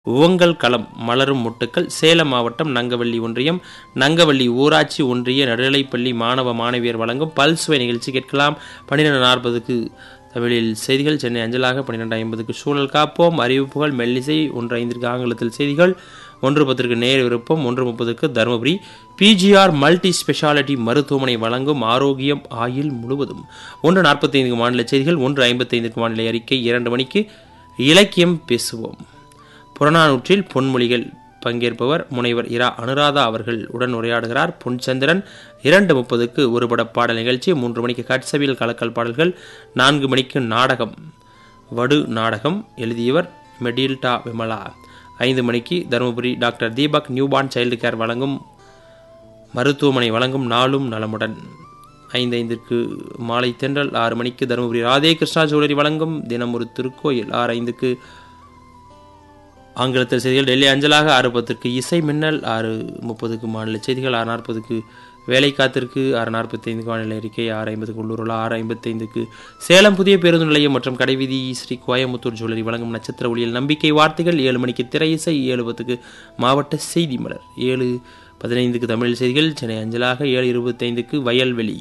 உவங்கல் களம் மலரும் மொட்டுக்கள் சேலம் மாவட்டம் நங்கவள்ளி ஒன்றியம் நங்கவள்ளி ஊராட்சி ஒன்றிய நடுநிலைப்பள்ளி மாணவ மாணவியர் வழங்கும் பல்சுவை நிகழ்ச்சி கேட்கலாம் பன்னிரெண்டு நாற்பதுக்கு தமிழில் செய்திகள் சென்னை அஞ்சலாக பன்னிரெண்டு ஐம்பதுக்கு சூழல் காப்போம் அறிவிப்புகள் மெல்லிசை ஒன்று ஐந்திற்கு ஆங்கிலத்தில் செய்திகள் ஒன்று பத்திற்கு நேர் விருப்பம் ஒன்று முப்பதுக்கு தருமபுரி பிஜிஆர் மல்டி ஸ்பெஷாலிட்டி மருத்துவமனை வழங்கும் ஆரோக்கியம் ஆயில் முழுவதும் ஒன்று நாற்பத்தைந்துக்கு மாநில செய்திகள் ஒன்று ஐம்பத்தைந்துக்கு வானிலை அறிக்கை இரண்டு மணிக்கு இலக்கியம் பேசுவோம் புறநானூற்றில் பொன்மொழிகள் பங்கேற்பவர் முனைவர் இரா அனுராதா அவர்கள் உடன் உரையாடுகிறார் பொன்சந்திரன் இரண்டு முப்பதுக்கு ஒருபட பாடல் நிகழ்ச்சி மூன்று மணிக்கு கட்சவியல் கலக்கல் பாடல்கள் நான்கு மணிக்கு நாடகம் வடு நாடகம் எழுதியவர் மெடில்டா விமலா ஐந்து மணிக்கு Dharmapuri doctor Deepak newborn child care வழங்கும் மருத்துவமனை வழங்கும் நாளும் நலமுடன் ஐந்து ஐந்திற்கு மாலை தென்றல் ஆறு மணிக்கு தருமபுரி ராதே கிருஷ்ணா ஜுவல்லரி வழங்கும் தினம் ஒரு திருக்கோயில் ஆறு ஐந்துக்கு ஆங்கிலத்தில் செய்திகள் டெல்லி அஞ்சலாக ஆறு பத்துக்கு இசை மின்னல் ஆறு முப்பதுக்கு மாநில செய்திகள் ஆறு நாற்பதுக்கு வேலை காத்திற்கு ஆறு நாற்பத்தைந்துக்கு வானிலை அறிக்கை ஆறு ஐம்பதுக்கு உள்ளூரில் ஆறு ஐம்பத்தைந்துக்கு சேலம் புதிய பேருந்து நிலையம் மற்றும் கடைவீதி ஸ்ரீ கோயமுத்தூர் ஜுவல்லரி வழங்கும் நட்சத்திர ஒளியில் நம்பிக்கை வார்த்தைகள் ஏழு மணிக்கு திரை இசை ஏழு பத்துக்கு மாவட்ட செய்தி மலர் ஏழு பதினைந்துக்கு தமிழ் செய்திகள் சென்னை அஞ்சலாக ஏழு இருபத்தைந்துக்கு வயல்வெளி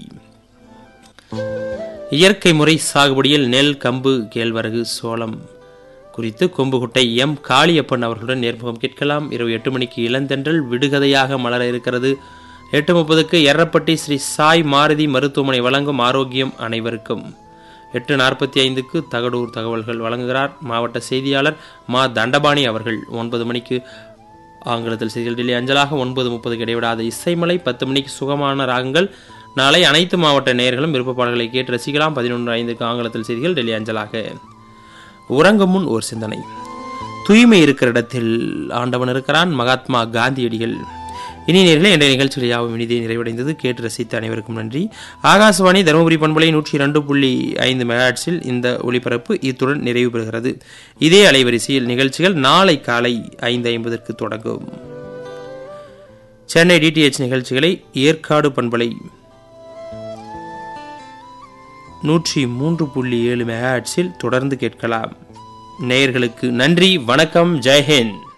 இயற்கை முறை சாகுபடியில் நெல் கம்பு கேழ்வரகு சோளம் குறித்து கொம்புகுட்டை எம் காளியப்பன் அவர்களுடன் நேர்முகம் கேட்கலாம் இரவு எட்டு மணிக்கு இளந்தென்றல் விடுகதையாக மலர இருக்கிறது எட்டு முப்பதுக்கு எர்ரப்பட்டி ஸ்ரீ சாய் மாருதி மருத்துவமனை வழங்கும் ஆரோக்கியம் அனைவருக்கும் எட்டு நாற்பத்தி ஐந்துக்கு தகடூர் தகவல்கள் வழங்குகிறார் மாவட்ட செய்தியாளர் மா தண்டபாணி அவர்கள் ஒன்பது மணிக்கு ஆங்கிலத்தில் செய்திகள் டெல்லி அஞ்சலாக ஒன்பது முப்பதுக்கு இடைவிடாத இசைமலை பத்து மணிக்கு சுகமான ராகங்கள் நாளை அனைத்து மாவட்ட நேயர்களும் விருப்ப பாடல்களை கேட்டு ரசிக்கலாம் பதினொன்று ஐந்துக்கு ஆங்கிலத்தில் செய்திகள் டெல்லி அஞ்சலாக உறங்கும் முன் ஒரு சிந்தனை தூய்மை இருக்கிற இடத்தில் ஆண்டவன் இருக்கிறான் மகாத்மா காந்தியடிகள் இனி நேர்களே என்ற நிகழ்ச்சிகள் யாவும் இனிதே நிறைவடைந்தது கேட்டு ரசித்த அனைவருக்கும் நன்றி ஆகாசவாணி தருமபுரி பண்பலை நூற்றி இரண்டு புள்ளி ஐந்து மெகாட்ஸில் இந்த ஒளிபரப்பு இத்துடன் நிறைவு பெறுகிறது இதே அலைவரிசையில் நிகழ்ச்சிகள் நாளை காலை ஐந்து ஐம்பதற்கு தொடங்கும் சென்னை டிடிஎச் நிகழ்ச்சிகளை ஏற்காடு பண்பலை நூற்றி மூன்று புள்ளி ஏழு மெகாட்ஸில் தொடர்ந்து கேட்கலாம் நேயர்களுக்கு நன்றி வணக்கம் ஜெய்ஹிந்த்